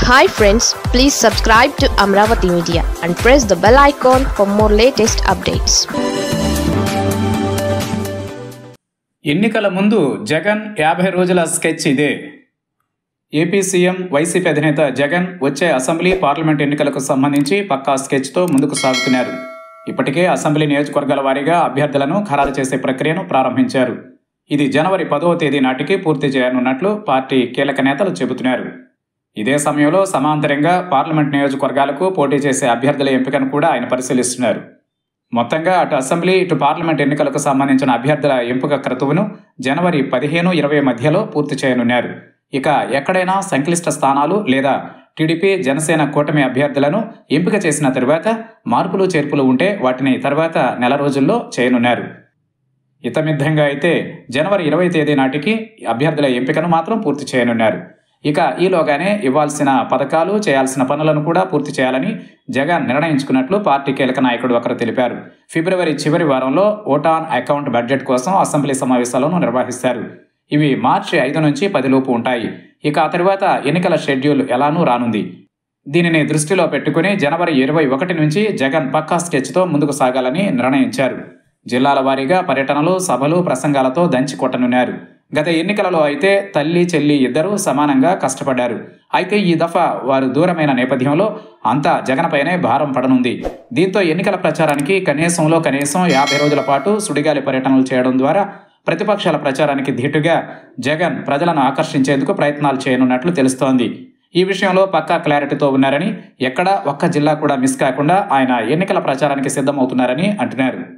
hi friends please subscribe to Amaravati media and press the bell icon for more latest updates ఎన్నికల ముందు జగన్ యాభై రోజుల sketch ఇదే AP CM YCP అధినేత జగన్ వచ్చే అసెంబ్లీ పార్లమెంట్ ఎన్నికలకు సంబంధించి పక్కా స్కెచ్తో ముందుకు సాగుతున్నారు ఇప్పటికే అసెంబ్లీ నియోజకవర్గాల వారీగా అభ్యర్థులను ఖరారు చేసే ప్రక్రియను ప్రారంభించారు ఇది జనవరి పదవ తేదీ నాటికి పూర్తి చేయనున్నట్లు పార్టీ కీలక నేతలు చెబుతున్నారు ఇదే సమయంలో సమాంతరంగా పార్లమెంట్ నియోజకవర్గాలకు పోటీ చేసే అభ్యర్థుల ఎంపికను కూడా ఆయన పరిశీలిస్తున్నారు మొత్తంగా అటు అసెంబ్లీ ఇటు పార్లమెంట్ ఎన్నికలకు సంబంధించిన అభ్యర్థుల ఎంపిక క్రతువును జనవరి పదిహేను ఇరవై మధ్యలో పూర్తి చేయనున్నారు ఇక ఎక్కడైనా సంక్లిష్ట స్థానాలు లేదా టీడీపీ జనసేన కూటమి అభ్యర్థులను ఎంపిక చేసిన తరువాత మార్పులు చేర్పులు ఉంటే వాటిని తర్వాత నెల రోజుల్లో చేయనున్నారు ఇతమిద్ధంగా అయితే జనవరి ఇరవై తేదీ నాటికి అభ్యర్థుల ఎంపికను మాత్రం పూర్తి చేయనున్నారు ఇక ఈలోగానే ఇవ్వాల్సిన పథకాలు చేయాల్సిన పనులను కూడా పూర్తి చేయాలని జగన్ నిర్ణయించుకున్నట్లు పార్టీ కీలక నాయకుడు ఒకరు తెలిపారు ఫిబ్రవరి చివరి వారంలో ఓటాన్ అకౌంట్ బడ్జెట్ కోసం అసెంబ్లీ సమావేశాలను నిర్వహిస్తారు ఇవి మార్చి ఐదు నుంచి పదిలోపు ఉంటాయి ఇక ఆ తర్వాత ఎన్నికల షెడ్యూల్ ఎలానూ రానుంది దీనిని దృష్టిలో పెట్టుకుని జనవరి ఇరవై ఒకటి నుంచి జగన్ పక్కా స్కెచ్తో ముందుకు సాగాలని నిర్ణయించారు జిల్లాల వారీగా పర్యటనలు సభలు ప్రసంగాలతో దంచి కొట్టనున్నారు గత ఎన్నికలలో అయితే తల్లి చెల్లి ఇద్దరూ సమానంగా కష్టపడ్డారు అయితే ఈ దఫా వారు దూరమైన నేపథ్యంలో అంతా జగన్పైనే భారం పడనుంది దీంతో ఎన్నికల ప్రచారానికి కనీసంలో కనీసం యాభై రోజుల పాటు సుడిగాలి పర్యటనలు చేయడం ద్వారా ప్రతిపక్షాల ప్రచారానికి ధీటుగా జగన్ ప్రజలను ఆకర్షించేందుకు ప్రయత్నాలు చేయనున్నట్లు తెలుస్తోంది ఈ విషయంలో పక్కా క్లారిటీతో ఉన్నారని ఎక్కడా ఒక్క జిల్లా కూడా మిస్ కాకుండా ఆయన ఎన్నికల ప్రచారానికి సిద్ధమవుతున్నారని అంటున్నారు